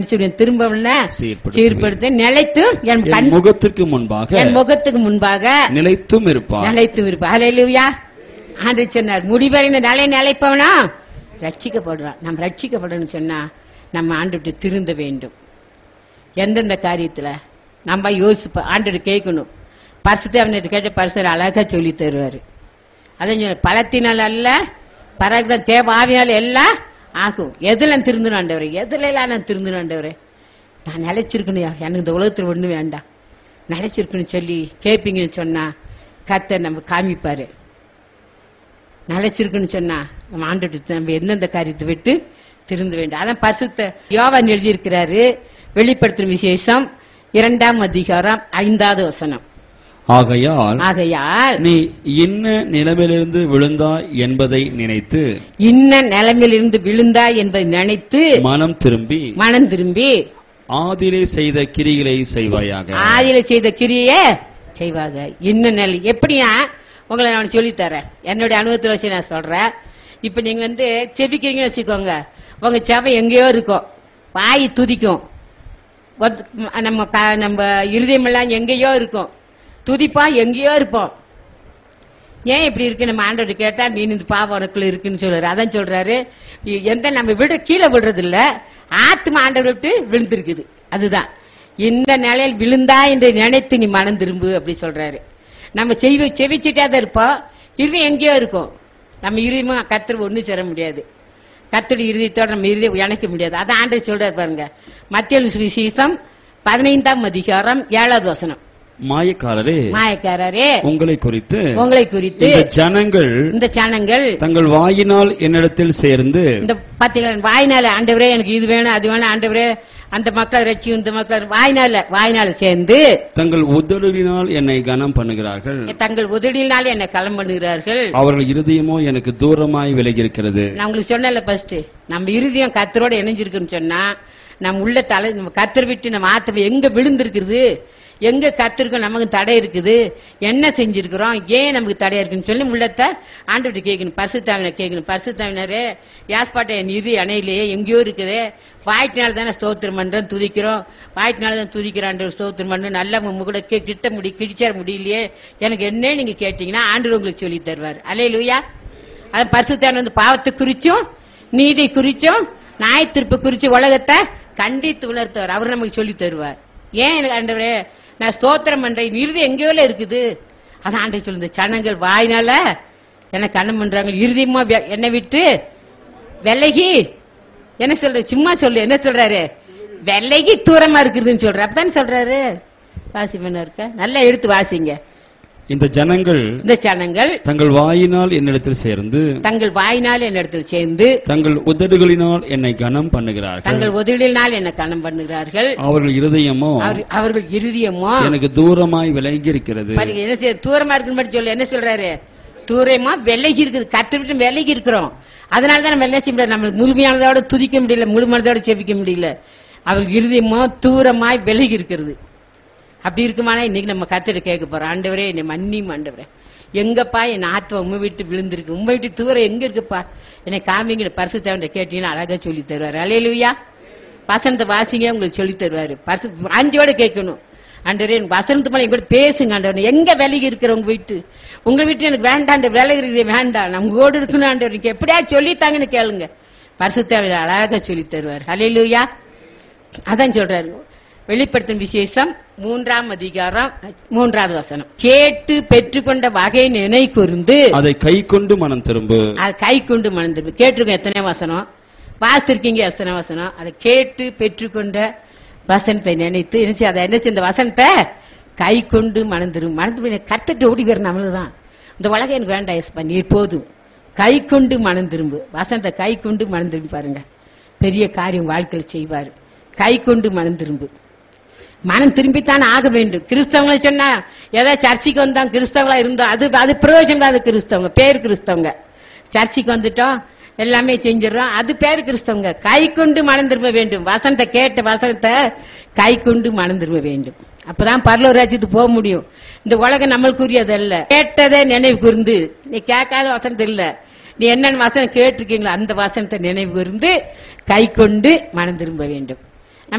செய்வேன் திரும்பவும்னா சீர்படுத்துவேன். சீர்படுத்த நிலைத்து என் என் கண் முகத்திற்கு முன்பாக என் முகத்துக்கு முன்பாக நிலைத்தும் இருப்பார் நிலைத்து இருப்பா ஹalleluya ஆண்டு சொன்னார் முடிவடைந்த நிலை நிலைப்பவனா ரட்சிக்கப்படுறான் நம்ம ரட்சிக்கப்படணும்னு சொன்னா நம்ம ஆண்டுட்டு திருந்த வேண்டும் எந்தெந்த காரியத்துல நம்ம யோசிப்ப ஆண்டு கேட்கணும் பரிசுத்த அவன்கிட்ட கேட்ட பரிசர் அழகா சொல்லி தருவாரு அதான் சொன்ன பலத்தினால் அல்ல பரகுதான் தேவாவினால் எல்லாம் ஆகும் எதுல நான் திருந்தணும் ஆண்டவரே எதுல எல்லாம் நான் திருந்தணும் ஆண்டவரே நான் நிலைச்சிருக்கணும் எனக்கு இந்த உலகத்துல ஒண்ணு வேண்டாம் நிலைச்சிருக்கணும் சொல்லி கேட்பீங்கன்னு சொன்னா கர்த்தர் நம்ம காமிப்பாரு நிலைச்சிருக்குன்னு சொன்னா நம்ம ஆண்டுட்டு நம்ம எந்தெந்த காரியத்தை விட்டு திருந்து வேண்டும் அதான் பரிசுத்த யோவான் எழுதியிருக்கிறாரு வெளிப்படுத்தும் விசேஷம் இரண்டாம் அதிகாரம் ஐந்தாவது வசனம் ஆகையால் ஆகையால் நீ என்ன நிலைமையிலிருந்து விழுந்தாய் என்பதை நினைத்து இன்ன நிலைமையிலிருந்து விழுந்தாய் என்பதை நினைத்து மனம் திரும்பி மனம் திரும்பி ஆதிலே செய்த கிரிகளை செய்வாயாக ஆதியில செய்த கிரியே செய்வாங்க இன்ன நிலை எப்படின்னா உங்களை நான் சொல்லித் தரேன் என்னுடைய அனுபவத்தை வச்சு நான் சொல்றேன் இப்ப நீங்க வந்து செபிக்கிறீங்கன்னு வச்சுக்கோங்க உங்க செவை எங்கேயோ இருக்கும் வாய் துதிக்கும் ஒத்- நம்ம க- நம்ம இருதயமெல்லாம் எங்கேயோ இருக்கும் துதிப்பா எங்கேயோ இருப்போம் ஏன் இப்படி இருக்கு நம்ம ஆண்டோட கேட்டா நீ இந்த பாவம் உனக்குள்ள இருக்குன்னு சொல்றாரு அதான் சொல்றாரு இ- எந்த நம்ம விட கீழே விடுறது இல்ல ஆத்மா ஆண்டவர் விட்டு விழுந்திருக்குது அதுதான் இந்த நிலையில் விழுந்தா என்று நினைத்து நீ மனம் திரும்பு அப்படி சொல்றாரு நம்ம செய்வ செவிச்சிட்டே தான் இருப்போம் இருதயம் எங்கேயோ இருக்கும் நம்ம இருதயமா கத்தர் ஒண்ணு சேர முடியாது கத்தருடைய இருதயத்தோட நம்ம இருதயம் இணைக்க முடியாது அதான் ஆண்டவர் சொல்றாரு பாருங்க மத்திய சுவிசேஷம் பதினைந்தாம் அதிகாரம் ஏழாவது வசனம் மாயக்காரரே மாயக்காரரே உங்களை குறித்து உங்களை குறித்து இந்த ஜனங்கள் இந்த சனங்கள் தங்கள் வாயினால் என்னிடத்தில் சேர்ந்து இந்த பாத்தீங்களா வாய்னால ஆண்டவரே எனக்கு இது வேணும் அது வேணும் ஆண்டவரே அந்த மக்களை ரட்சி இந்த மக்கள் வாய்னால வாய்னால சேர்ந்து தங்கள் உதடுகளினால் என்னை கனம் பண்ணுகிறார்கள் தங்கள் உதடியினால என்னை களம் பண்ணுகிறார்கள் அவர்கள் இருதயமோ எனக்கு தூரமாய் விலகி இருக்கிறது நான் உங்களுக்கு சொன்னல ஃபர்ஸ்ட் நம்ம இருதயம் கத்தரோட இணைஞ்சிருக்குன்னு சொன்னா நம்ம உள்ள தலை நம்ம கத்தர் விட்டு நம்ம ஆத்தம் எங்க விழுந்திருக்குது எங்க கத்திருக்கோம் நமக்கு தடை இருக்குது என்ன செஞ்சிருக்கிறோம் ஏன் நமக்கு தடையா இருக்குன்னு சொல்லி உள்ளத்தை ஆண்டுகிட்ட கேட்கணும் பரிசுத்தாவினர் கேட்கணும் பரிசுத்தாவினரே யாஸ்பாட்டை என் இது அணையிலேயே எங்கேயோ இருக்குதே வாய்ட்டினால தானே ஸ்தோத்திரம் பண்றோம் துதிக்கிறோம் வாய்ட்டினால தான் துதிக்கிறான் ஸ்தோத்திரம் பண்ணு நல்லா உங்க கூட கி- கிட்ட முடி கிழிச்சேர முடியலையே எனக்கு என்ன நீங்க கேட்டீங்கன்னா ஆண்டு உங்களுக்கு சொல்லி தருவார் அலே லூயா அது பரிசுத்தான வந்து பாவத்தை குறிச்சும் நீதி குறிச்சும் நாய் திருப்பு குறிச்சு உலகத்தை கண்டித்து உணர்த்தவர் அவர் நமக்கு சொல்லி தருவார் ஏன் எனக்கு ஆண்டவரே நான் ஸ்தோத்திரம் பண்றேன் இறுதி எங்கேயோ இருக்குது அதான் ஆண்டவர் சொல்லு இந்த சனங்கள் வாயினால எனக்கு கண்ணம் பண்றாங்க இறுதியமா வெ- என்னை விட்டு விலகி என்ன சொல்ற சும்மா சொல்லு என்ன சொல்றாரு விலகி தூரமா இருக்குதுன்னு சொல்ற அப்பதானே சொல்றாரு வாசி பண்ண இருக்க நல்லா எடுத்து வாசிங்க இந்த ஜனங்கள் இந்த சனங்கள் தங்கள் வாயினால் என்னிடத்தில் சேர்ந்து தங்கள் வாயினால் என்னிடத்தில் சேர்ந்து தங்கள் உதடுகளினால் என்னை கனம் பண்ணுகிறார்கள் தங்கள் உதவியினால் என்ன கணம் பண்ணுகிறார்கள் அவர்கள் இருதயமோ அவர்- அவர்கள் இறுதியமோ எனக்கு தூரமாய் விலகி இருக்கிறது பாருங்க என்ன செய்ய தூரமா இருக்குன்னு சொல்லு என்ன சொல்றாரு தூரமா விலகி இருக்குது கத்து விட்டு விலகி இருக்கிறோம் அதனால தான் நம்ம என்ன செய்ய முடியாது நம்ம முழுமையானதோட துதிக்க முடியல முழுமனதோட செபிக்க முடியல அவர்கள் இறுதியமோ தூரமாய் விலகி இருக்கிறது அப்படி இருக்குமானா இன்னைக்கு நம்ம கத்திட்டு கேட்க போறோம் ஆண்டவரே என்னை மன்னியும் ஆண்டவரே எங்கப்பா என் ஆத்மா உண்மை விட்டு விழுந்திருக்கு உண்மை விட்டு தூரம் எங்க இருக்குப்பா என்னை காமிங்கிற பரிசு தேவன் கேட்டீங்கன்னா அழகா சொல்லி தருவாரு அலையலுயா வசனத்தை வாசிங்க உங்களுக்கு சொல்லி தருவாரு பரிசு அஞ்சோட கேட்கணும் ஆண்டவரே எனக்கு வசனத்து மேல எங்கூட பேசுங்க ஆண்டவரே எங்க விலகி இருக்கிற உங்க வீட்டு உங்க வீட்டு எனக்கு வேண்டாம் விலகிறது வேண்டாம் நம்ம கூட இருக்கணும் ஆண்டவர் நீங்க எப்படியா சொல்லித்தாங்கன்னு கேளுங்க பரிசுத்தாவில அழகா சொல்லி தருவார் அலையலுயா அதான் சொல்றாரு வெளிப்படுத்தும் விசேஷம் மூன்றாம் அதிகாரம் மூன்றாவது வசனம் கேட்டு பெற்றுக்கொண்ட வகை நினை கூர்ந்து அதை கை கொண்டு மனம் திரும்பு அது கை கொண்டு மணந்திருப்பு கேட்டிருக்கோம் எத்தனை வசனம் வாசித்திருக்கீங்க எத்தனை வசனம் அதை கேட்டு பெற்றுக்கொண்ட வசனத்தை நினைத்து இருந்துச்சு அதை என்ன செய்ய இந்த வசனத்தை கை கொண்டு மணந்திரும் மணந்து கத்துட்டு ஓடி வர நம்மளுதான் இந்த உலகம் எனக்கு வேண்டாம் எஸ்பா நீர் போதும் கை கொண்டு மனம் திரும்பு வசனத்தை கை கொண்டு மனம் திரும்பி பாருங்க பெரிய காரியம் வாழ்க்கையில் செய்வார் கை கொண்டு மனம் திரும்பு மனம் திரும்பித்தான் ஆக வேண்டும் கிறிஸ்தவங்களை சொன்னா ஏதோ சர்ச்சைக்கு வந்தோம் கிறிஸ்தவங்களா இருந்தோம் அது அது பிரயோஜனம் இல்லாத கிறிஸ்தவங்க பேர் கிறிஸ்தவங்க சர்ச்சைக்கு வந்துட்டோம் எல்லாமே செஞ்சிடறோம் அது பேர் கிறிஸ்தவங்க கை கொண்டு மனம் திரும்ப வேண்டும் வசனத்தை கேட்ட வசனத்தை கை கொண்டு மனம் திரும்ப வேண்டும் அப்பதான் பரலூர் ராஜ்யத்துக்கு போக முடியும் இந்த உலகம் நம்மளுக்குரியது அல்ல கேட்டதே நினைவு கூர்ந்து நீ கேட்காத வசனத்தை இல்ல நீ என்னென்ன வசனம் கேட்டிருக்கீங்களோ அந்த வசனத்தை நினைவு கூர்ந்து கை கொண்டு மனம் திரும்ப வேண்டும்